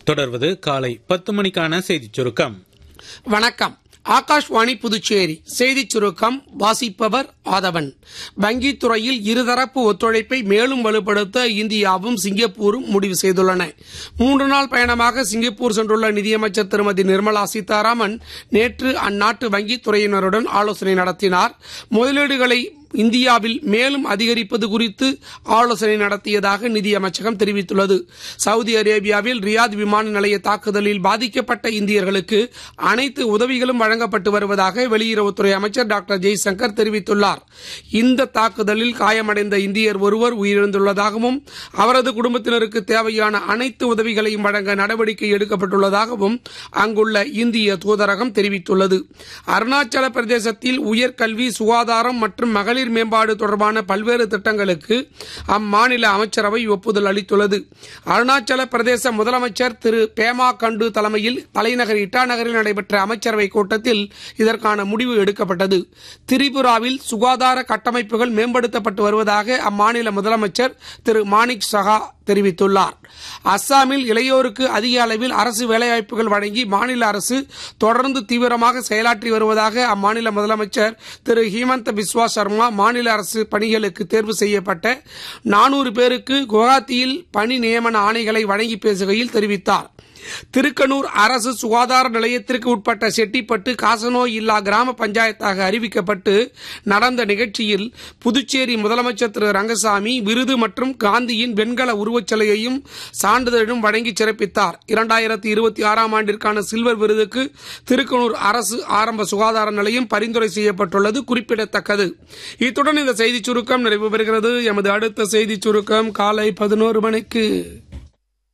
தொடர்வது காலை பத்து மணிக்கான செய்திச் சுருக்கம் வணக்கம் ஆகாஷ்வாணி புதுச்சேரி செய்திச் சுருக்கம் வாசிப்பவர் ஆதவன் வங்கித் துறையில் இருதரப்பு ஒத்துழைப்பை மேலும் வலுப்படுத்த இந்தியாவும் சிங்கப்பூரும் முடிவு செய்துள்ளன மூன்று நாள் பயணமாக சிங்கப்பூர் சென்றுள்ள நிதியமைச்சர் திருமதி நிர்மலா சீதாராமன் நேற்று அந்நாட்டு வங்கித் துறையினருடன் ஆலோசனை நடத்தினார் முதலீடுகளை இந்தியாவில் மேலும் அதிகரிப்பது குறித்து ஆலோசனை நடத்தியதாக நிதியமைச்சகம் தெரிவித்துள்ளது சவுதி அரேபியாவில் ரியாத் விமான நிலைய தாக்குதலில் பாதிக்கப்பட்ட இந்தியர்களுக்கு அனைத்து உதவிகளும் வழங்கப்பட்டு வருவதாக வெளியுறவுத்துறை அமைச்சர் டாக்டர் ஜெய்சங்கர் தெரிவித்துள்ளார் இந்த தாக்குதலில் காயமடைந்த இந்தியர் ஒருவர் உயிரிழந்துள்ளதாகவும் அவரது குடும்பத்தினருக்கு தேவையான அனைத்து உதவிகளையும் வழங்க நடவடிக்கை எடுக்கப்பட்டுள்ளதாகவும் அங்குள்ள இந்திய தூதரகம் தெரிவித்துள்ளது அருணாச்சல பிரதேசத்தில் உயர்கல்வி சுகாதாரம் மற்றும் மகளிர் மேம்பாடு தொடர்பான பல்வேறு திட்டங்களுக்கு அம்மாநில அமைச்சரவை ஒப்புதல் அளித்துள்ளது அருணாச்சல பிரதேச முதலமைச்சர் திரு பேமா கண்டு தலைமையில் தலைநகர் இட்டா நகரில் நடைபெற்ற அமைச்சரவை கூட்டத்தில் இதற்கான முடிவு எடுக்கப்பட்டது திரிபுராவில் சுகாதார கட்டமைப்புகள் மேம்படுத்தப்பட்டு வருவதாக அம்மாநில முதலமைச்சர் திரு மாணிக் சஹா தெரிவித்துள்ளார் அஸ்ஸாமில் இளையோருக்கு அதிக அளவில் அரசு வேலைவாய்ப்புகள் வழங்கி மாநில அரசு தொடர்ந்து தீவிரமாக செயலாற்றி வருவதாக அம்மாநில முதலமைச்சர் திரு ஹிமந்த பிஸ்வா சர்மா மாநில அரசு பணிகளுக்கு தேர்வு செய்யப்பட்ட நானூறு பேருக்கு குவஹாத்தியில் பணி நியமன ஆணைகளை வழங்கி பேசுகையில் தெரிவித்தார் திருக்கனூர் அரசு சுகாதார நிலையத்திற்கு உட்பட்ட செட்டிப்பட்டு காசநோய் இல்லா கிராம பஞ்சாயத்தாக அறிவிக்கப்பட்டு நடந்த நிகழ்ச்சியில் புதுச்சேரி முதலமைச்சர் திரு ரங்கசாமி விருது மற்றும் காந்தியின் வெண்கல உருவச்சிலையையும் சான்றிதழும் வழங்கி சிறப்பித்தார் இரண்டாயிரத்தி இருபத்தி ஆறாம் ஆண்டிற்கான சில்வர் விருதுக்கு திருக்கனூர் அரசு ஆரம்ப சுகாதார நிலையம் பரிந்துரை செய்யப்பட்டுள்ளது குறிப்பிடத்தக்கது இத்துடன் இந்த செய்திச் சுருக்கம் நிறைவு பெறுகிறது எமது அடுத்த செய்திச் சுருக்கம் காலை பதினோரு மணிக்கு